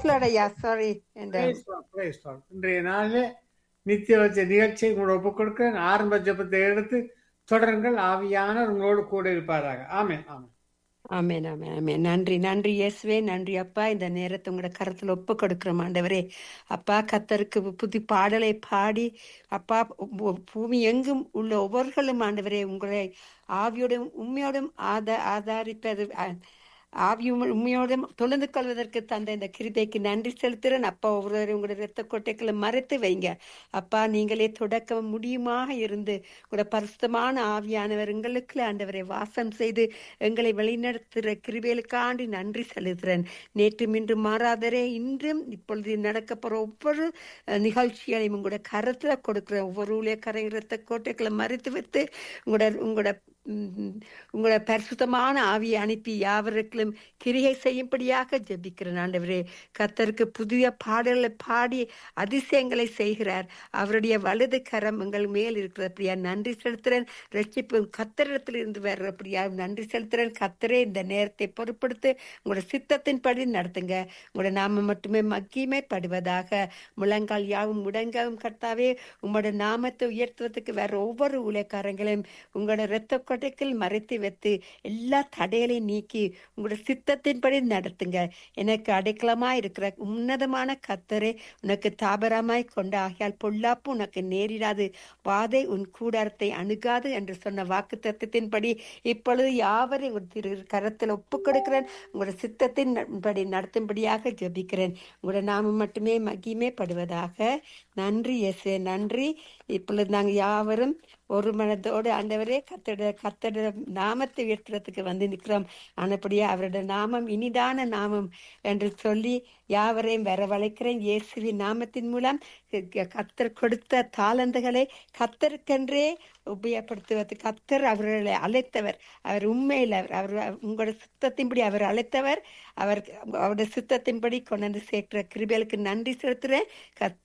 பிரைஸ்லோடையா sorry என்ற Praise God, praise God. இன்றைய நாளில் நித்திய வச்ச நிகழ்ச்சியை உங்களோட ஒப்புக் கொடுக்கிறேன் ஆரம்ப ஜெபத்தை எடுத்து தொடருங்கள் ஆவியானவர் உங்களோடு கூட இருப்பாராக ஆமென் ஆமென் ஆமென் ஆமென் ஆமென் நன்றி நன்றி இயேசுவே நன்றி அப்பா இந்த நேரத்தை உங்களோட கருத்துல ஒப்பு கொடுக்கிறோம் ஆண்டவரே அப்பா கத்தருக்கு புது பாடலை பாடி அப்பா பூ- பூமி எங்கும் உள்ள ஒவ்வொருகளும் ஆண்டவரே உங்களை ஆவியோடும் உண்மையோடும் ஆத ஆதாரிப்பது அ- ஆவியும் உண்மையோடும் தொழுந்து கொள்வதற்கு தந்த இந்த கிருபைக்கு நன்றி செலுத்துறேன் அப்பா ஒவ்வொருவரும் உங்களுடைய இரத்த கொட்டைகளை மறைத்து வைங்க அப்பா நீங்களே தொடக்க முடியுமாக இருந்து உங்களோட பரிசுத்தமான ஆவியானவர் எங்களுக்கு ஆண்டவரை வாசம் செய்து எங்களை வழிநடத்துகிற கிருபைகளுக்காண்டி நன்றி செலுத்துகிறேன் நேற்று இன்று மாறாதரே இன்றும் இப்பொழுது நடக்க போற ஒவ்வொரு அஹ், நிகழ்ச்சிகளையும் உங்களோட கரத்துல கொடுக்கிற ஒவ்வொரு ஊழியக்கார இரத்த கோட்டைகளை மறைத்து வைத்து உங்களோட உங்களோட ம், உங்களோட பரிசுத்தமான ஆவியை அனுப்பி யாவருக்கும் கிரியை செய்யும்படியாக ஜெபிக்கிறேன் ஆண்டவரே கர்த்தருக்கு புதிய பாடல்களை பாடி அதிசயங்களை செய்கிறார் அவருடைய வலது கரம் எங்கள் மேல் இருக்கிறபடியா நன்றி செலுத்துறேன் ரட்சிப்பு கத்தரிடத்தில் இருந்து வர்றபடியா நன்றி செலுத்துறேன் கத்தரே இந்த நேரத்தை பொறுப்படுத்து உங்களோட சித்தத்தின்படி நடத்துங்க உங்களோட நாம மட்டுமே மகிமை படுவதாக முழங்கால் யாவும் முடங்கவும் கர்த்தாவே உங்களோட நாமத்தை உயர்த்துவதற்கு வேற ஒவ்வொரு ஊழியக்காரங்களையும் உங்களோட இரத்த கொட்டைக்குள் மறைத்து வைத்து எல்லா தடைகளையும் நீக்கி உங்களோட சித்தத்தின்படி நடத்துங்க எனக்கு அடைக்கலமாய் இருக்கிற உன்னதமான கத்தரே உனக்கு தாபரமாய் கொண்ட ஆகியால் பொல்லாப்பு உனக்கு நேரிடாது வாதை உன் கூடாரத்தை அணுகாது என்று சொன்ன வாக்கு தத்துவத்தின்படி இப்பொழுது யாவரையும் உன் திரு கரத்தில் ஒப்புக் கொடுக்கிறேன் உங்களோட சித்தத்தின் படி நடத்தும்படியாக ஜெபிக்கிறேன் உங்களோட நாமம் மட்டுமே மகிமே படுவதாக நன்றி இயேசுவே நன்றி இப்பொழுது நாங்கள் யாவரும் ஒரு மனதோடு ஆண்டவரே கத்தட கத்தட நாமத்தை உயர்த்துறதுக்கு வந்து நிற்கிறோம் ஆனப்படியா அவரோட நாமம் இனிதான நாமம் என்று சொல்லி யாவரையும் வரவழைக்கிறேன் இயேசுவின் நாமத்தின் மூலம் க- கத்தர் கொடுத்த தாளந்துகளை கத்தருக்கென்றே உபயோகப்படுத்துவது கத்தர் அவர்களை அழைத்தவர் அவர் உண்மையில் அவர் அவர் உங்களோட சித்தத்தின்படி அவர் அழைத்தவர் அவர் அவருடைய சித்தத்தின்படி கொண்டு வந்து சேர்க்கிற கிருபைகளுக்கு நன்றி செலுத்துறேன் கத்